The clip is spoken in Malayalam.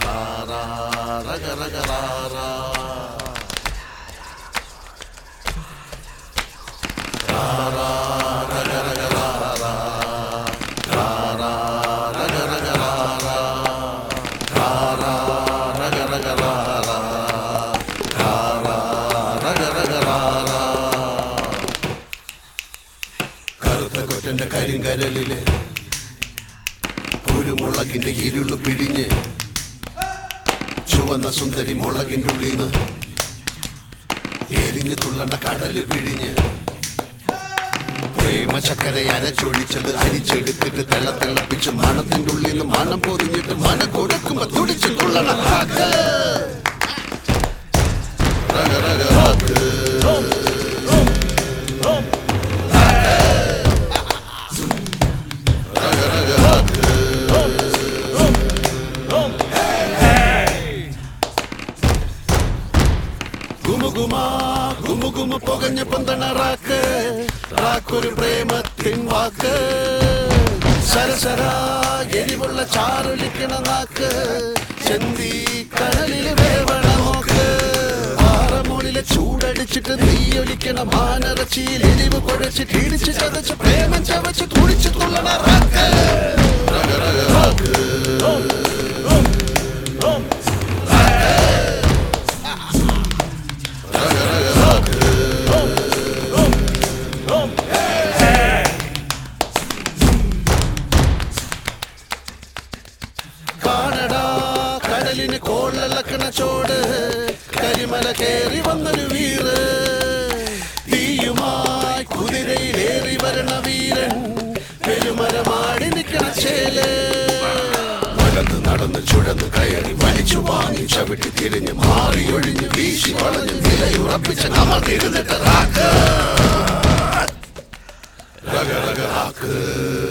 റാറാ, റഗ റഗ റാറാ. റാറാ, റഗ റഗ റാറാ. റാറാ, റഗ റഗ റാറാ. റാറാ, റഗ റഗ റാറാ. റാറാ, റഗ റഗ റാറാ. കറുത്ത കൊറ്റന്റെ കരിങ്കരലില് കുരുമുളകിന്റെ ഇരുള് പിഴിഞ്ഞ് ചുവന്ന സുന്ദരി മുളകിന്റെ ഉള്ളിന്ന് എരിഞ്ഞു തുള്ളണ്ട കടല് പിഴിഞ്ഞ് പ്രേമ ചക്കര അരച്ചൊഴിച്ചത് അരിച്ചെടുത്തിട്ട് തെള്ള തിളപ്പിച്ച് മണത്തിന്റെ ഉള്ളിൽ നിന്ന് മണം പൊതിഞ്ഞിട്ട് മന കൊടുക്കുമ്പോ തുടിച്ചു തുള്ളണ ഹാക്ക്. റഗ റഗ ഹാക്ക്. റഗ റഗ ഹാക്ക്. ഗുമുഗുമാ ഗുമുഗുമ പുകഞ്ഞ പന്തണ റാക്ക് റാക്കൊരു പ്രേമത്തിൻ വാക്ക് സരസര എരിവുള്ള ചാറൊലിക്കണ നാക്ക് ചെന്തി കടലിൽ വേവണ നോക്ക് പാറമോളിലെ ചൂടടിച്ചിട്ട് തീയൊലിക്കണ മാനറച്ചിയിൽ എരിവ് കുഴച്ചിട്ട് ഇടിച്ച് ചതച്ച് പ്രേമം ചവച്ച് കുടിച്ച് തുള്ളണ റാക്ക് റഗ റഗ റാക്ക് റഗ റഗ റാക്ക് കാണടാ കടലിന് കോളിളക്കണ ചോട് കരിമല കേറി വന്നൊരു വീറ് തീയുമായി കുതിരയിലേറി വരണ വീരൻ പെരുമരമാടി നിൽക്കണ ചേല് നടന്ന് നടന്ന് ചുഴന്ന് കയറി വലിച്ചു വാങ്ങി ചവിട്ടി തിരിഞ്ഞ് മാറി ഒഴിഞ്ഞ് വീശി വളഞ്ഞ് നിലയുറപ്പിച്ച് അമർന്നിരുന്നിട്ട് റാക്ക് റഗ റഗ റാക്ക്